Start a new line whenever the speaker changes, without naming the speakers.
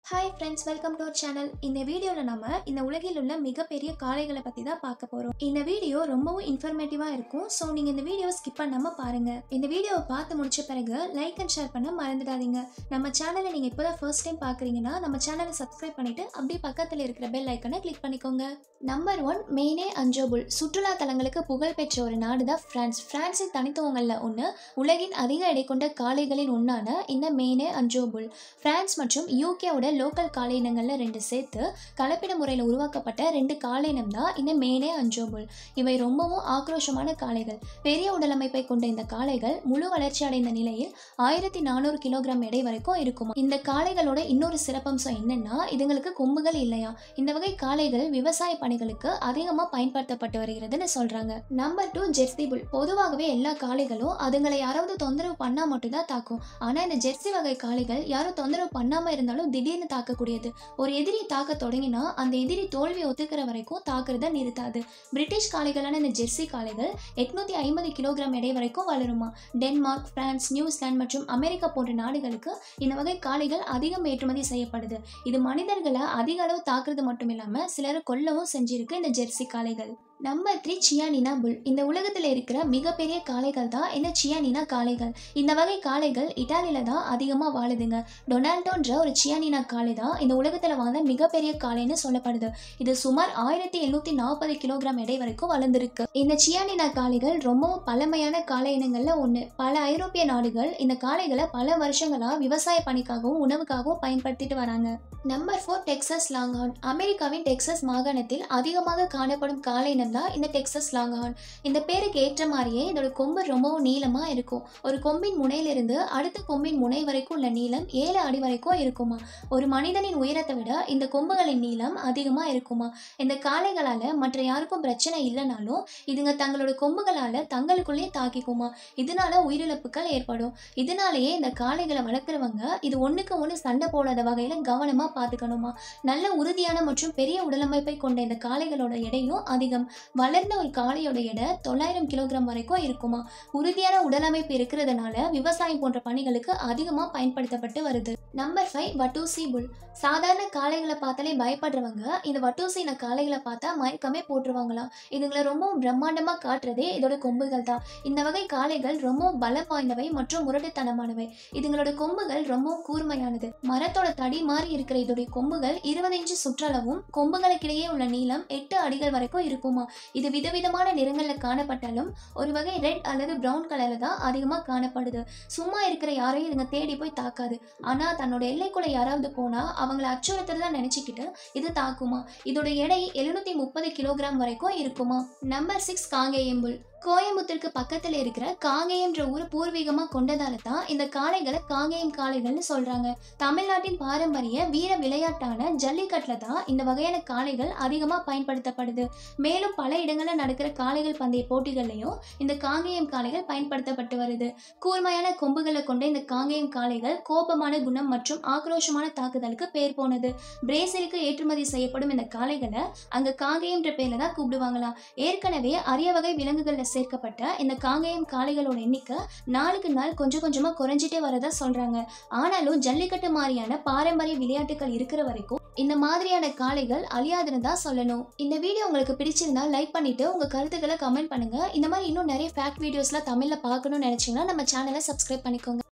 hi friends welcome to our channel இந்த வீடியோவில் நம்ம இந்த உலகில் உள்ள மிகப்பெரிய காளைகளை பற்றி தான் பார்க்க போகிறோம் இந்த வீடியோ ரொம்பவும் இன்ஃபர்மேட்டிவாக இருக்கும் ஸோ நீங்கள் இந்த வீடியோ ஸ்கிப் பண்ணாமல் பாருங்கள் இந்த வீடியோவை பார்த்து முடிச்ச பிறகு லைக் அண்ட் ஷேர் பண்ண மறந்துடாதீங்க நம்ம சேனலை நீங்கள் இப்போ தான் ஃபர்ஸ்ட் டைம் பார்க்குறீங்கன்னா நம்ம சேனலை சப்ஸ்கிரைப் பண்ணிவிட்டு அப்படியே பக்கத்தில் இருக்கிற பெல் ஐக்கனை கிளிக் பண்ணிக்கோங்க நம்பர் ஒன் மெயினே அஞ்சோபுல் சுற்றுலா தலங்களுக்கு புகழ்பெற்ற ஒரு நாடு தான் ஃப்ரான்ஸ் ஃப்ரான்ஸின் தனித்துவங்களில் ஒன்று உலகின் அதிக எடை கொண்ட காளைகளில் ஒன்றான இந்த மெயினே அஞ்சோபுல் பிரான்ஸ் மற்றும் யூகேவோட லோக்கல் காளை இனங்களில் ரெண்டு சேர்த்து கலப்பின முறையில் உருவாக்கப்பட்ட ரெண்டு காளை இனம் தான் இந்த மேனே அஞ்சோபுல் இவை ரொம்பவும் ஆக்ரோஷமான காளைகள் பெரிய உடலமைப்பை கொண்ட இந்த காளைகள் முழு வளர்ச்சி அடைந்த நிலையில் ஆயிரத்தி நானூறு கிலோகிராம் எடை வரைக்கும் இருக்குமா இந்த காளைகளோட இன்னொரு சிறப்பம்சம் என்னன்னா இதுங்களுக்கு கொம்புகள் இல்லையா இந்த வகை காளைகள் விவசாய பணிகளுக்கு அதிகமாக பயன்படுத்தப்பட்டு வருகிறதுன்னு சொல்றாங்க நம்பர் டூ ஜெர்சி புல் பொதுவாகவே எல்லா காளைகளும் அதுங்களை யாராவது தொந்தரவு பண்ணா மட்டும்தான் தாக்கும் ஆனா இந்த ஜெர்சி வகை காளைகள் யாரும் தொந்தரவு பண்ணாம இருந்தாலும் திடீர்னு தாக்கக்கூடியது ஒரு எதிரி தாக்க தொடங்கினா அந்த எதிரி தோல்வியை ஒத்துக்கிற வரைக்கும் தாக்குறத நிறுத்தாது பிரிட்டிஷ் காளைகளான இந்த ஜெர்சி காளைகள் எட்நூத்தி ஐம்பது கிலோகிராம் எடை வரைக்கும் வளருமா டென்மார்க் பிரான்ஸ் நியூசிலாந்து மற்றும் அமெரிக்கா போன்ற நாடுகளுக்கு இந்த வகை காளைகள் அதிகம் ஏற்றுமதி செய்யப்படுது இது மனிதர்களை அதிக அளவு தாக்குறது மட்டும் இல்லாம சிலரை கொல்லவும் செஞ்சிருக்கு இந்த ஜெர்சி காளைகள் நம்பர் த்ரீ சியானினா புல் இந்த உலகத்தில் இருக்கிற மிகப்பெரிய காளைகள் தான் இந்த சியானினா காளைகள் இந்த வகை காளைகள் இட்டாலியில தான் அதிகமாக வாழுதுங்க டொனால்டோன்ற ஒரு சியானினா காளை தான் இந்த உலகத்தில் வாழ்ந்த மிகப்பெரிய காளைன்னு சொல்லப்படுது இது சுமார் ஆயிரத்தி எழுநூத்தி நாற்பது கிலோகிராம் எடை வரைக்கும் வளர்ந்துருக்கு இந்த சியானினா காளைகள் ரொம்பவும் பழமையான காளை இனங்கள்ல ஒன்று பல ஐரோப்பிய நாடுகள் இந்த காளைகளை பல வருஷங்களா விவசாய பணிக்காகவும் உணவுக்காகவும் பயன்படுத்திட்டு வராங்க நம்பர் ஃபோர் டெக்சஸ் லாங்ஹார்ன் அமெரிக்காவின் டெக்சஸ் மாகாணத்தில் அதிகமாக காணப்படும் காளை இனம் தான் இந்த டெக்சஸ் லாங்ஹார்ன் இந்த பேருக்கு ஏற்ற மாதிரியே இதோட கொம்பு ரொம்பவும் நீளமா இருக்கும் ஒரு கொம்பின் முனையிலிருந்து அடுத்த கொம்பின் முனை வரைக்கும் உள்ள நீளம் ஏழு அடி வரைக்கும் இருக்குமா ஒரு மனிதனின் உயரத்தை விட இந்த கொம்புகளின் நீளம் அதிகமா இருக்குமா இந்த காளைகளால மற்ற யாருக்கும் பிரச்சனை இல்லைனாலும் இதுங்க தங்களோட கொம்புகளால தங்களுக்குள்ளேயே தாக்கிக்குமா இதனால உயிரிழப்புகள் ஏற்படும் இதனாலேயே இந்த காளைகளை வளர்க்குறவங்க இது ஒண்ணுக்கு ஒன்று சண்டை போடாத வகையில கவனமா பார்த்துக்கணுமா நல்ல உறுதியான மற்றும் பெரிய உடலமைப்பை கொண்ட இந்த காளைகளோட எடையும் அதிகம் வளர்ந்த ஒரு காளையோட எடை தொள்ளாயிரம் கிலோகிராம் வரைக்கும் இருக்குமா உறுதியான உடலமைப்பு இருக்கிறதுனால விவசாயம் போன்ற பணிகளுக்கு அதிகமாக பயன்படுத்தப்பட்டு வருது நம்பர் ஃபைவ் வட்டூசி புல் சாதாரண காளைகளை பார்த்தாலே பயப்படுறவங்க இந்த வட்டூசி இன காளைகளை பார்த்தா மயக்கமே போட்டுருவாங்களாம் இதுங்களை ரொம்பவும் பிரம்மாண்டமாக காட்டுறதே இதோட கொம்புகள் தான் இந்த வகை காளைகள் ரொம்பவும் பலம் வாய்ந்தவை மற்றும் முரட்டுத்தனமானவை இதுங்களோட கொம்புகள் ரொம்பவும் கூர்மையானது மரத்தோட தடி மாதிரி இருக்கிற இதோடைய கொம்புகள் இருபது இன்ச்சு சுற்றளவும் கொம்புகளுக்கிடையே உள்ள நீளம் எட்டு அடிகள் வரைக்கும் இருக்குமா இது விதவிதமான நிறங்களில் காணப்பட்டாலும் ஒரு வகை ரெட் அல்லது பிரவுன் கலரில் தான் அதிகமாக காணப்படுது சும்மா இருக்கிற யாரையும் இதுங்க தேடி போய் தாக்காது ஆனால் தன்னோட எல்லைக்குள்ள யாராவது போனால் அவங்கள அச்சுறுத்துறதா நினச்சிக்கிட்டு இது தாக்குமா இதோட எடை எழுநூற்றி முப்பது கிலோகிராம் வரைக்கும் இருக்குமா நம்பர் சிக்ஸ் காங்கேயம்புல் கோயம்புத்தூருக்கு பக்கத்தில் இருக்கிற காங்கேயம்ன்ற ஊர் பூர்வீகமாக கொண்டதால தான் இந்த காளைகளை காங்கேயம் காளைகள்னு சொல்கிறாங்க தமிழ்நாட்டின் பாரம்பரிய வீர விளையாட்டான ஜல்லிக்கட்டில் தான் இந்த வகையான காளைகள் அதிகமாக பயன்படுத்தப்படுது மேலும் பல இடங்களில் நடக்கிற காளைகள் பந்தய போட்டிகள்லையும் இந்த காங்கேயம் காளைகள் பயன்படுத்தப்பட்டு வருது கூர்மையான கொம்புகளை கொண்ட இந்த காங்கேயம் காளைகள் கோபமான குணம் மற்றும் ஆக்ரோஷமான தாக்குதலுக்கு பேர் போனது பிரேசிலுக்கு ஏற்றுமதி செய்யப்படும் இந்த காளைகளை அங்கே காங்கேயம்ன்ற பேரில் தான் கூப்பிடுவாங்களாம் ஏற்கனவே அரிய வகை விலங்குகளில் சேர்க்கப்பட்ட இந்த காங்கேயம் காளைகளோட எண்ணிக்கை நாளுக்கு நாள் கொஞ்சம் கொஞ்சமாக குறைஞ்சிட்டே வரதா சொல்கிறாங்க ஆனாலும் ஜல்லிக்கட்டு மாதிரியான பாரம்பரிய விளையாட்டுகள் இருக்கிற வரைக்கும் இந்த மாதிரியான காளைகள் அழியாதுன்னு தான் சொல்லணும் இந்த வீடியோ உங்களுக்கு பிடிச்சிருந்தா லைக் பண்ணிட்டு உங்க கருத்துக்களை கமெண்ட் பண்ணுங்க இந்த மாதிரி இன்னும் நிறைய ஃபேக்ட் வீடியோஸ்லாம் தமிழ்ல பார்க்கணும்னு நினைச்சீங்கன்னா நம்ம சேனலை சப்ஸ்கிரைப் பண்ணிக்கோங்க